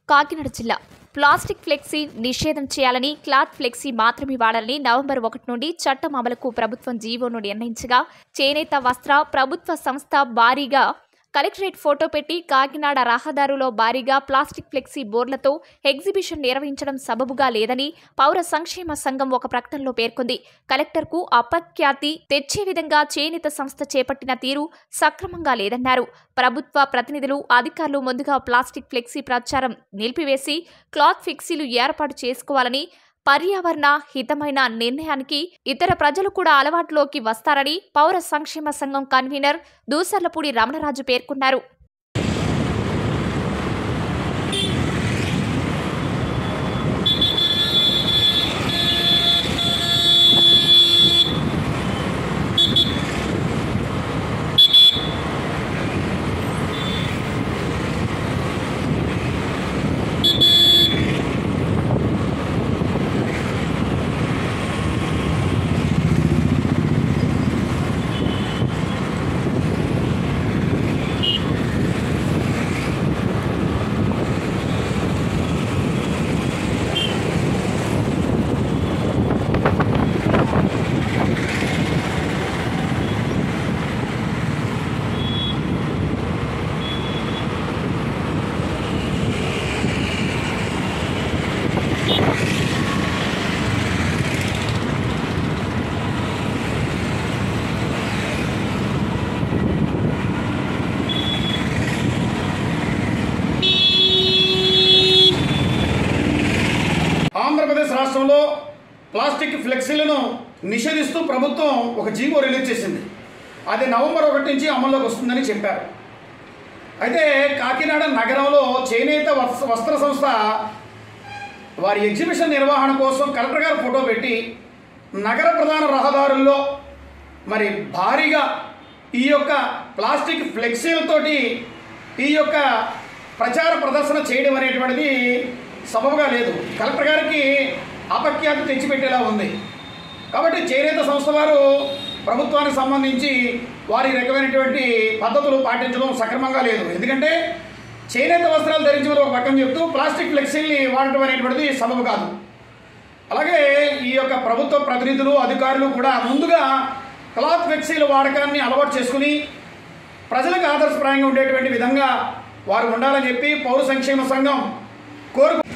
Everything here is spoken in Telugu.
కాకినాడ జిల్లా ప్లాస్టిక్ ఫ్లెక్సీ నిషేధం చేయాలని క్లాత్ ఫ్లెక్సీ మాత్రమే వాడాలని నవంబర్ ఒకటి నుండి చట్టం అమలుకు ప్రభుత్వం జీవోను నిర్ణయించగా చేనేత వస్త్ర ప్రభుత్వ సంస్థ భారీగా కలెక్టరేట్ ఫోటో పెట్టి కాకినాడ రహదారులో భారీగా ప్లాస్టిక్ ఫ్లెక్సీ బోర్డులతో ఎగ్జిబిషన్ నిర్వహించడం సబబుగా లేదని పౌర సంక్షేమ సంఘం ఒక ప్రకటనలో పేర్కొంది కలెక్టర్కు అపఖ్యాతి తెచ్చే విధంగా చేనేత సంస్థ చేపట్టిన తీరు సక్రమంగా లేదన్నారు ప్రభుత్వ ప్రతినిధులు అధికారులు ముందుగా ప్లాస్టిక్ ఫ్లెక్సీ ప్రచారం నిలిపివేసి క్లాత్ ఫ్లెక్సీలు ఏర్పాటు చేసుకోవాలని పర్యావరణ హితమైన నిర్ణయానికి ఇతర ప్రజలు కూడా అలవాటులోకి వస్తారని పౌర సంక్షేమ సంఘం కన్వీనర్ దూసర్లపూడి రమణరాజు పేర్కొన్నారు ఆంధ్రప్రదేశ్ రాష్ట్రంలో ప్లాస్టిక్ ఫ్లెక్సీలను నిషేధిస్తూ ప్రభుత్వం ఒక జీవో రిలీజ్ చేసింది అది నవంబర్ ఒకటి నుంచి అమల్లోకి వస్తుందని చెప్పారు అయితే కాకినాడ నగరంలో చేనేత వస్- వస్త్ర సంస్థ వారి ఎగ్జిబిషన్ నిర్వహణ కోసం కలెక్టర్ గారు ఫోటో పెట్టి నగర ప్రధాన రహదారుల్లో మరి భారీగా ఈ యొక్క ప్లాస్టిక్ ఫ్లెక్సీలతోటి ఈ యొక్క ప్రచార ప్రదర్శన చేయడం అనేటువంటిది సబబుగా లేదు కలెక్టర్ గారికి అపఖ్యాతి తెచ్చిపెట్టేలా ఉంది కాబట్టి చేనేత సంస్థ వారు ప్రభుత్వానికి సంబంధించి వారి రకమైనటువంటి పద్ధతులు పాటించడం సక్రమంగా లేదు ఎందుకంటే చేనేత వస్త్రాలు ధరించమని ఒక పక్కన చెప్తూ ప్లాస్టిక్ ఫ్లెక్సీల్ని వాడటం అనేటువంటిది సబబు కాదు అలాగే ఈ యొక్క ప్రభుత్వ ప్రతినిధులు అధికారులు కూడా ముందుగా క్లాత్ ఫ్లెక్సీల వాడకాన్ని అలవాటు చేసుకుని ప్రజలకు ఆదర్శప్రాయంగా ఉండేటువంటి విధంగా వారు ఉండాలని చెప్పి పౌర సంక్షేమ సంఘం కోరుకు